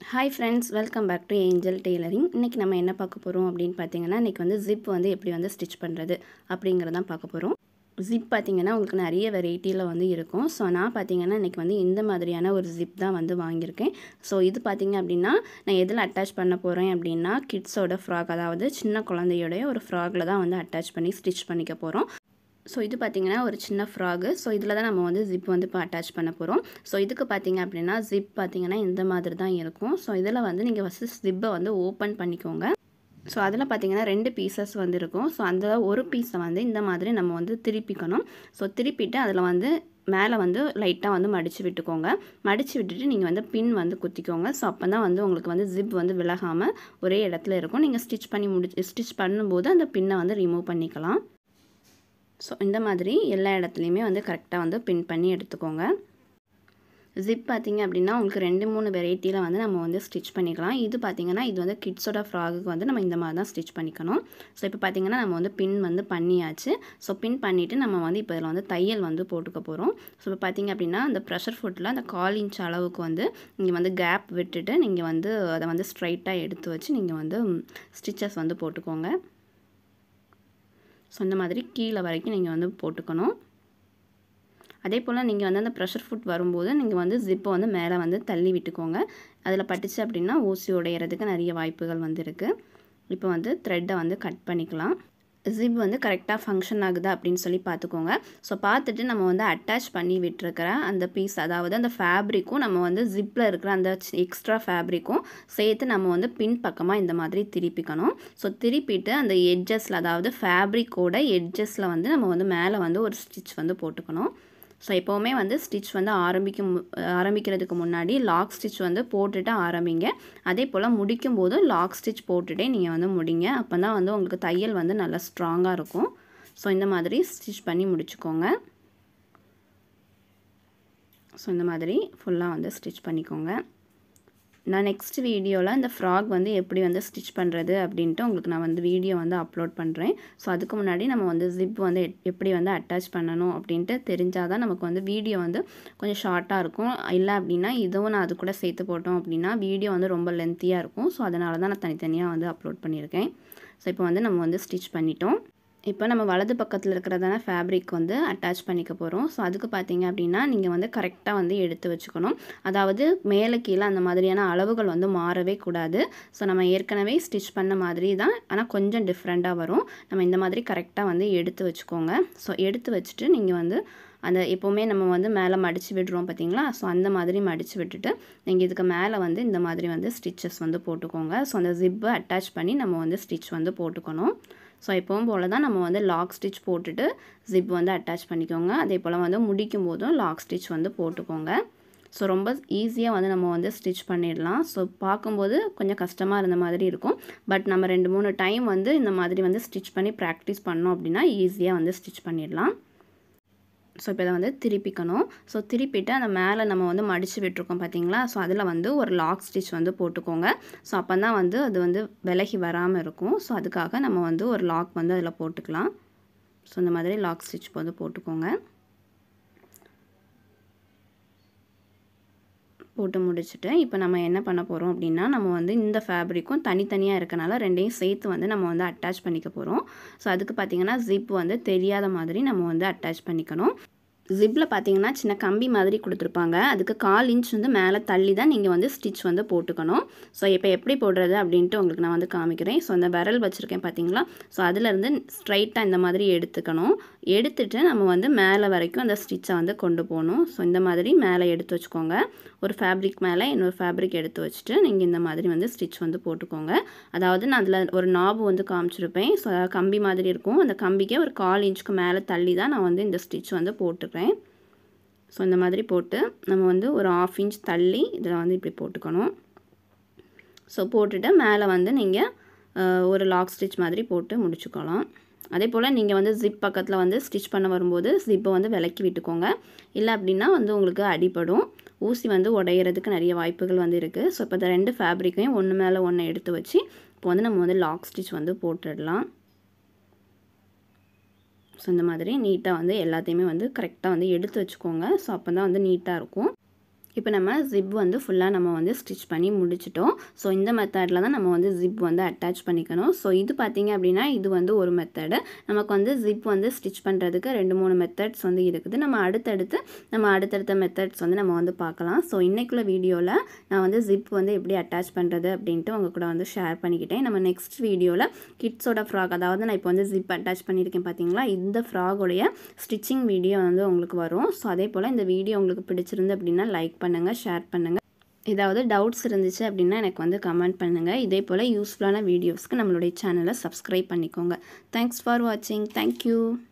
hi friends welcome back to Angel Tailoring இன்றைக்கி நம்ம என்ன பார்க்க போகிறோம் அப்படின்னு பார்த்தீங்கன்னா இன்றைக்கி வந்து ஜிப் வந்து எப்படி வந்து ஸ்டிச் பண்ணுறது அப்படிங்கிறதான் பார்க்க போகிறோம் ஜிப் பார்த்தீங்கன்னா உங்களுக்கு நிறைய வெரைட்டியில் வந்து இருக்கும் ஸோ நான் பார்த்தீங்கன்னா இன்றைக்கி வந்து இந்த மாதிரியான ஒரு ஜிப் தான் வந்து வாங்கியிருக்கேன் ஸோ இது பார்த்தீங்க அப்படின்னா நான் எதில் அட்டாச் பண்ண போகிறேன் அப்படின்னா கிட்ஸோட ஃப்ராக் அதாவது சின்ன குழந்தையோடைய ஒரு ஃப்ராகில் தான் வந்து அட்டாச் பண்ணி ஸ்டிச் பண்ணிக்க போகிறோம் ஸோ இது பார்த்திங்கன்னா ஒரு சின்ன ஃப்ராகு ஸோ இதில் தான் நம்ம வந்து ஜிப் வந்து இப்போ அட்டாச் பண்ண போகிறோம் ஸோ இதுக்கு பார்த்திங்க அப்படின்னா ஜிப் பார்த்திங்கன்னா இந்த மாதிரி தான் இருக்கும் ஸோ இதில் வந்து நீங்கள் ஃபஸ்ட்டு ஜிப்பை வந்து ஓப்பன் பண்ணிக்கோங்க ஸோ அதில் பார்த்திங்கன்னா ரெண்டு பீசஸ் வந்து இருக்கும் ஸோ அந்த ஒரு பீஸை வந்து இந்த மாதிரி நம்ம வந்து திருப்பிக்கணும் ஸோ திருப்பிட்டு அதில் வந்து மேலே வந்து லைட்டாக வந்து மடித்து விட்டுக்கோங்க மடித்து விட்டுட்டு நீங்கள் வந்து பின் வந்து குத்திக்கோங்க ஸோ அப்போ தான் வந்து உங்களுக்கு வந்து ஜிப் வந்து விலகாமல் ஒரே இடத்துல இருக்கும் நீங்கள் ஸ்டிச் பண்ணி முடி ஸ்டிச் பண்ணும்போது அந்த பின்னை வந்து ரிமூவ் பண்ணிக்கலாம் ஸோ இந்த மாதிரி எல்லா இடத்துலையுமே வந்து கரெக்டாக வந்து பின் பண்ணி எடுத்துக்கோங்க ஜிப் பார்த்திங்க அப்படின்னா உங்களுக்கு ரெண்டு மூணு வெரைட்டியில் வந்து நம்ம வந்து ஸ்டிச் பண்ணிக்கலாம் இது பார்த்திங்கன்னா இது வந்து கிட்ஸோட ஃப்ராகுக்கு வந்து நம்ம இந்த மாதிரி தான் ஸ்டிச் பண்ணிக்கணும் ஸோ இப்போ பார்த்திங்கன்னா நம்ம வந்து பின் வந்து பண்ணியாச்சு ஸோ பின் பண்ணிவிட்டு நம்ம வந்து இப்போ இதில் வந்து தையல் வந்து போட்டுக்க போகிறோம் ஸோ இப்போ பார்த்திங்க அப்படின்னா அந்த ப்ரெஷர் ஃபுட்டில் அந்த கால் இன்ச் அளவுக்கு வந்து நீங்கள் வந்து கேப் விட்டுட்டு நீங்கள் வந்து அதை வந்து ஸ்ட்ரைட்டாக எடுத்து வச்சு நீங்கள் வந்து ஸ்டிச்சஸ் வந்து போட்டுக்கோங்க ஸோ இந்த மாதிரி கீழே வரைக்கும் நீங்கள் வந்து போட்டுக்கணும் அதே போல் நீங்கள் வந்து அந்த ப்ரெஷர் ஃபுட் வரும்போது நீங்கள் வந்து ஜிப்பை வந்து மேலே வந்து தள்ளி விட்டுக்கோங்க அதில் பட்டுச்சு அப்படின்னா ஊசி உடையிறதுக்கு நிறைய வாய்ப்புகள் வந்து இருக்குது இப்போ வந்து த்ரெட்டை வந்து கட் பண்ணிக்கலாம் ஜிப் வந்து கரெக்டாக ஃபங்க்ஷன் ஆகுதா அப்படின்னு சொல்லி பார்த்துக்கோங்க ஸோ பார்த்துட்டு நம்ம வந்து அட்டாச் பண்ணி விட்டுருக்கிற அந்த பீஸ் அதாவது அந்த ஃபேப்ரிக்கும் நம்ம வந்து ஜிப்பில் இருக்கிற அந்த எக்ஸ்ட்ரா ஃபேப்ரிக்கும் சேர்த்து நம்ம வந்து பின் பக்கமாக இந்த மாதிரி திருப்பிக்கணும் ஸோ திருப்பிட்டு அந்த எட்ஜஸில் அதாவது ஃபேப்ரிக்கோட எட்ஜஸில் வந்து நம்ம வந்து மேலே வந்து ஒரு ஸ்டிச் வந்து போட்டுக்கணும் ஸோ எப்போவுமே வந்து ஸ்டிச் வந்து ஆரம்பிக்கும் ஆரம்பிக்கிறதுக்கு முன்னாடி லாக் ஸ்டிச் வந்து போட்டுட்டு ஆரம்பிங்க அதே போல் முடிக்கும் போது லாக் ஸ்டிச் போட்டுகிட்டே நீங்கள் வந்து முடிங்க அப்போ தான் வந்து உங்களுக்கு தையல் வந்து நல்லா ஸ்ட்ராங்காக இருக்கும் ஸோ இந்த மாதிரி ஸ்டிச் பண்ணி முடிச்சுக்கோங்க ஸோ இந்த மாதிரி ஃபுல்லாக வந்து ஸ்டிச் பண்ணிக்கோங்க நான் நெக்ஸ்ட் வீடியோவில் இந்த ஃப்ராக் வந்து எப்படி வந்து ஸ்டிச் பண்ணுறது அப்படின்ட்டு உங்களுக்கு நான் வந்து வீடியோ வந்து அப்லோட் பண்ணுறேன் ஸோ அதுக்கு முன்னாடி நம்ம வந்து ஜிப் வந்து எப்படி வந்து அட்டாச் பண்ணணும் அப்படின்ட்டு தெரிஞ்சால் தான் நமக்கு வந்து வீடியோ வந்து கொஞ்சம் ஷார்ட்டாக இருக்கும் இல்லை அப்படின்னா இதுவும் நான் அது கூட சேர்த்து போட்டோம் அப்படின்னா வீடியோ வந்து ரொம்ப லென்த்தியாக இருக்கும் ஸோ அதனால தான் நான் தனித்தனியாக வந்து அப்லோட் பண்ணியிருக்கேன் ஸோ இப்போ வந்து நம்ம வந்து ஸ்டிச் பண்ணிட்டோம் இப்போ நம்ம வலது பக்கத்தில் இருக்கிறதான ஃபேப்ரிக் வந்து அட்டாச் பண்ணிக்க போகிறோம் ஸோ அதுக்கு பார்த்தீங்க அப்படின்னா நீங்கள் வந்து கரெக்டாக வந்து எடுத்து வச்சுக்கணும் அதாவது மேலே கீழே அந்த மாதிரியான அளவுகள் வந்து மாறவே கூடாது ஸோ நம்ம ஏற்கனவே ஸ்டிச் பண்ண மாதிரி தான் ஆனால் கொஞ்சம் டிஃப்ரெண்ட்டாக வரும் நம்ம இந்த மாதிரி கரெக்டாக வந்து எடுத்து வச்சுக்கோங்க ஸோ எடுத்து வச்சுட்டு நீங்கள் வந்து அந்த எப்போவுமே நம்ம வந்து மேலே மடித்து விடுறோம் பார்த்தீங்களா ஸோ அந்த மாதிரி மடித்து விட்டுட்டு நீங்கள் இதுக்கு மேலே வந்து இந்த மாதிரி வந்து ஸ்டிச்சஸ் வந்து போட்டுக்கோங்க ஸோ அந்த ஜிப்பை அட்டாச் பண்ணி நம்ம வந்து ஸ்டிச் வந்து போட்டுக்கணும் ஸோ எப்பவும் போல் தான் நம்ம வந்து லாக் ஸ்டிச் போட்டுட்டு ஜிப் வந்து அட்டாச் பண்ணிக்கோங்க அதே போல் வந்து முடிக்கும் போதும் லாக் ஸ்டிச் வந்து போட்டுக்கோங்க ஸோ ரொம்ப ஈஸியாக வந்து நம்ம வந்து ஸ்டிச் பண்ணிடலாம் ஸோ பார்க்கும்போது கொஞ்சம் கஷ்டமாக இருந்த மாதிரி இருக்கும் பட் நம்ம ரெண்டு மூணு டைம் வந்து இந்த மாதிரி வந்து ஸ்டிச் பண்ணி ப்ராக்டிஸ் பண்ணோம் அப்படின்னா ஈஸியாக வந்து ஸ்டிச் பண்ணிடலாம் ஸோ இப்போ இதை வந்து திருப்பிக்கணும் ஸோ திருப்பிட்டு அந்த மேலே நம்ம வந்து மடித்து விட்டுருக்கோம் பார்த்தீங்களா ஸோ அதில் வந்து ஒரு லாக் ஸ்டிச் வந்து போட்டுக்கோங்க ஸோ அப்போ தான் வந்து அது வந்து விலகி வராமல் இருக்கும் ஸோ அதுக்காக நம்ம வந்து ஒரு லாக் வந்து அதில் போட்டுக்கலாம் ஸோ இந்த மாதிரி லாக் ஸ்டிச் வந்து போட்டுக்கோங்க போட்டு முடிச்சுட்டு இப்போ நம்ம என்ன பண்ண போகிறோம் அப்படின்னா நம்ம வந்து இந்த ஃபேப்ரிக்கும் தனித்தனியாக இருக்கனால ரெண்டையும் சேர்த்து வந்து நம்ம வந்து அட்டாச் பண்ணிக்க போகிறோம் ஸோ அதுக்கு பார்த்திங்கன்னா ஜிப் வந்து தெரியாத மாதிரி நம்ம வந்து அட்டாச் பண்ணிக்கணும் ஜிப்பில் பார்த்தீங்கன்னா சின்ன கம்பி மாதிரி கொடுத்துருப்பாங்க அதுக்கு கால் இன்ச் வந்து மேலே தள்ளி தான் நீங்கள் வந்து ஸ்டிச் வந்து போட்டுக்கணும் ஸோ இப்போ எப்படி போடுறது அப்படின்ட்டு உங்களுக்கு நான் வந்து காமிக்கிறேன் ஸோ அந்த விரல் வச்சுருக்கேன் பார்த்தீங்களா ஸோ அதிலேருந்து ஸ்ட்ரைட்டாக இந்த மாதிரி எடுத்துக்கணும் எடுத்துட்டு நம்ம வந்து மேலே வரைக்கும் அந்த ஸ்டிச்சை வந்து கொண்டு போகணும் ஸோ இந்த மாதிரி மேலே எடுத்து வச்சுக்கோங்க ஒரு ஃபேப்ரிக் மேலே இன்னொரு ஃபேப்ரிக் எடுத்து வச்சுட்டு நீங்கள் இந்த மாதிரி வந்து ஸ்டிச் வந்து போட்டுக்கோங்க அதாவது நான் அதில் ஒரு நாபு வந்து காமிச்சிருப்பேன் ஸோ கம்பி மாதிரி இருக்கும் அந்த கம்பிக்கே ஒரு கால் இன்ச்சுக்கு மேலே தள்ளி தான் நான் வந்து இந்த ஸ்டிச் வந்து போட்டுருப்பேன் ஸோ இந்த மாதிரி போட்டு நம்ம வந்து ஒரு ஆஃப் இன்ச் தள்ளி இதில் வந்து இப்படி போட்டுக்கணும் ஸோ போட்டுட்டு மேலே வந்து நீங்கள் ஒரு லாக் ஸ்டிச் மாதிரி போட்டு முடிச்சுக்கலாம் அதே போல் நீங்கள் வந்து ஜிப் பக்கத்தில் வந்து ஸ்டிச் பண்ண வரும்போது ஜிப்பை வந்து விலக்கி விட்டுக்கோங்க இல்லை அப்படின்னா வந்து உங்களுக்கு அடிப்படும் ஊசி வந்து உடையிறதுக்கு நிறைய வாய்ப்புகள் வந்து இருக்குது ஸோ இப்போ இந்த ரெண்டு ஃபேப்ரிக்கையும் ஒன்று மேலே ஒன்று எடுத்து வச்சு இப்போ வந்து நம்ம வந்து லாக் ஸ்டிச் வந்து போட்டுடலாம் ஸோ இந்த மாதிரி நீட்டாக வந்து எல்லாத்தையுமே வந்து கரெக்டாக வந்து எடுத்து வச்சுக்கோங்க ஸோ அப்போ தான் வந்து நீட்டாக இருக்கும் இப்போ நம்ம ஜிப் வந்து ஃபுல்லாக நம்ம வந்து ஸ்டிச் பண்ணி முடிச்சிட்டோம் ஸோ இந்த மெத்தடில் தான் நம்ம வந்து ஜிப் வந்து அட்டாச் பண்ணிக்கணும் ஸோ இது பார்த்திங்க அப்படின்னா இது வந்து ஒரு மெத்தடு நமக்கு வந்து ஜிப் வந்து ஸ்டிச் பண்ணுறதுக்கு ரெண்டு மூணு மெத்தட்ஸ் வந்து இருக்குது நம்ம அடுத்தடுத்து நம்ம அடுத்தடுத்த மெத்தட்ஸ் வந்து நம்ம வந்து பார்க்கலாம் ஸோ இன்றைக்குள்ள வீடியோவில் நான் வந்து ஜிப் வந்து எப்படி அட்டாச் பண்ணுறது அப்படின்ட்டு உங்கள் கூட வந்து ஷேர் பண்ணிக்கிட்டேன் நம்ம நெக்ஸ்ட் வீடியோவில் கிட்ஸோட ஃப்ராக் அதாவது நான் இப்போ வந்து ஜிப் அட்டாச் பண்ணியிருக்கேன் பார்த்தீங்களா இந்த ஃப்ராகோடைய ஸ்டிச்சிங் வீடியோ வந்து உங்களுக்கு வரும் ஸோ அதே போல் இந்த வீடியோ உங்களுக்கு பிடிச்சிருந்து அப்படின்னா லைக் பண்ணுங்கள் ஷேர் பண்ணுங்கள் ஏதாவது டவுட்ஸ் இருந்துச்சு அப்படின்னா எனக்கு வந்து கமெண்ட் பண்ணுங்கள் இதே போல் யூஸ்ஃபுல்லான வீடியோஸ்க்கு நம்மளுடைய சேனலை சப்ஸ்கிரைப் பண்ணிக்கோங்க தேங்க்ஸ் ஃபார் வாட்சிங் தேங்க்யூ